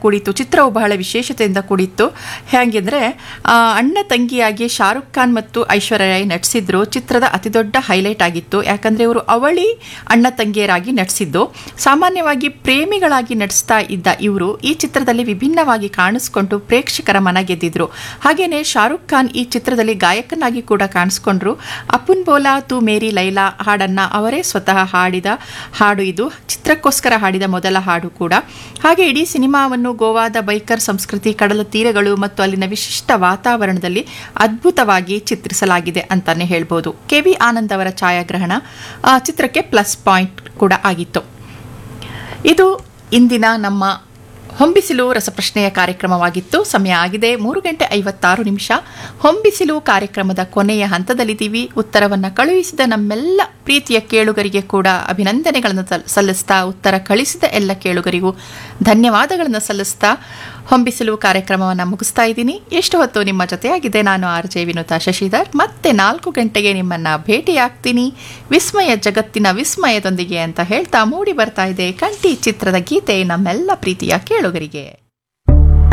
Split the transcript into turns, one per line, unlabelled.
ಕೂಡಿತ್ತು ಚಿತ್ರವು ಬಹಳ ವಿಶೇಷತೆಯಿಂದ ಕೂಡಿತ್ತು ಹೇಗೆಂದರೆ ಅಣ್ಣ ತಂಗಿಯಾಗಿ ಶಾರುಖ್ ಖಾನ್ ಮತ್ತು ಐಶ್ವರ್ಯ ರಾಯ್ ನಟಿಸಿದ್ರು ಚಿತ್ರದ ಅತಿದೊಡ್ಡ ಹೈಲೈಟ್ ಆಗಿತ್ತು ಯಾಕಂದರೆ ಇವರು ಅವಳಿ ಅಣ್ಣ ತಂಗಿಯರಾಗಿ ನಟಿಸಿದ್ದು ಸಾಮಾನ್ಯವಾಗಿ ಪ್ರೇಮಿಗಳಾಗಿ ನಟಿಸ್ತಾ ಇದ್ದ ಇವರು ಈ ಚಿತ್ರದಲ್ಲಿ ವಿಭಿನ್ನವಾಗಿ ಕಾಣಿಸ್ಕೊಂಡು ಪ್ರೇಕ್ಷಕರ ಮನ ಗೆದ್ದಿದ್ರು ಹಾಗೆಯೇ ಶಾರುಖ್ ಖಾನ್ ಈ ಚಿತ್ರದಲ್ಲಿ ಗಾಯಕನಾಗಿ ಕೂಡ ಕಾಣಿಸ್ಕೊಂಡ್ರು ಅಪುನ್ ಬೋಲಾ ತು ಮೇರಿ ಲೈಲಾ ಹಾಡನ್ನ ಅವರೇ ಸ್ವತಃ ಹಾಡಿದ ಹಾಡು ಇದು ಚಿತ್ರಕ್ಕೋಸ್ಕರ ಹಾಡಿದ ಮೊದಲ ಹಾಡು ಕೂಡ ಹಾಗೆ ಇಡೀ ಸಿನಿಮಾವನ್ನು ಗೋವಾದ ಬೈಕರ್ ಸಂಸ್ಕೃತಿ ಕಡಲ ತೀರಗಳು ಮತ್ತು ಅಲ್ಲಿನ ವಿಶಿಷ್ಟ ವಾತಾವರಣದಲ್ಲಿ ಅದ್ಭುತವಾಗಿ ಚಿತ್ರಿಸಲಾಗಿದೆ ಅಂತಾನೆ ಹೇಳ್ಬೋದು ಕೆ ವಿ ಆನಂದ್ ಅವರ ಛಾಯಾಗ್ರಹಣ ಆ, ಚಿತ್ರಕ್ಕೆ ಪ್ಲಸ್ ಪಾಯಿಂಟ್ ಕೂಡ ಆಗಿತ್ತು ಇದು ಇಂದಿನ ನಮ್ಮ ಹೊಂಬಿಸಿಲು ರಸಪ್ರಶ್ನೆಯ ಕಾರ್ಯಕ್ರಮವಾಗಿತ್ತು ಸಮಯ ಆಗಿದೆ ಮೂರು ಗಂಟೆ ಐವತ್ತಾರು ನಿಮಿಷ ಹೊಂಬಿಸಿಲು ಕಾರ್ಯಕ್ರಮದ ಕೊನೆಯ ಹಂತದಲ್ಲಿದ್ದೀವಿ ಉತ್ತರವನ್ನು ಕಳುಹಿಸಿದ ನಮ್ಮೆಲ್ಲ ಪ್ರೀತಿಯ ಕೇಳುಗರಿಗೆ ಕೂಡ ಅಭಿನಂದನೆಗಳನ್ನು ಸಲ್- ಸಲ್ಲಿಸ್ತಾ ಉತ್ತರ ಕಳಿಸಿದ ಎಲ್ಲ ಕೇಳುಗರಿಗೂ ಧನ್ಯವಾದಗಳನ್ನು ಸಲ್ಲಿಸ್ತಾ ಹೊಂಬಿಸಿಲು ಕಾರ್ಯಕ್ರಮವನ್ನು ಮುಗಿಸ್ತಾ ಇದ್ದೀನಿ ಎಷ್ಟು ಹೊತ್ತು ನಿಮ್ಮ ಜೊತೆಯಾಗಿದೆ ನಾನು ಆರ್ ಜೆ ವಿನುತಾ ಶಶಿಧರ್ ಮತ್ತೆ ನಾಲ್ಕು ಗಂಟೆಗೆ ನಿಮ್ಮನ್ನ ಭೇಟಿಯಾಗ್ತೀನಿ ವಿಸ್ಮಯ ಜಗತ್ತಿನ ವಿಸ್ಮಯದೊಂದಿಗೆ ಅಂತ ಹೇಳ್ತಾ ಮೂಡಿ ಬರ್ತಾ ಇದೆ ಕಂಠಿ ಚಿತ್ರದ ಗೀತೆ ನಮ್ಮೆಲ್ಲ ಪ್ರೀತಿಯ ಕೇಳುಗರಿಗೆ